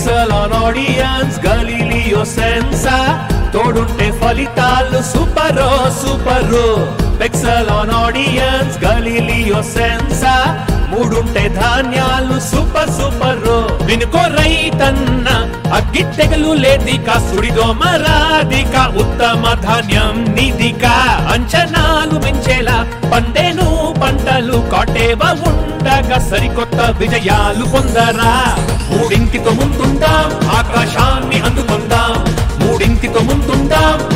ఎక్సలాన్ audience Galileo Sensa తోడుంటే ఫలితాలు super super excellent audience Galileo Sensa మూడుంటే ధాన్యాలు సూపర్ సూపర్ వినుకో రైతన్న అగ్గి తెగలు లేదిక సుడిదో మరాదిక ఉత్తమ ధాన్యం నిధిక అంచనాలు మించేలా పండేను పంటలు కాటేవ ఉండగా సరికొత్త విజయాలు పొందరా మూడింటితో ముందుందాం ఆకాశాన్ని అందుకుందాం మూడింటితో ముందుందాం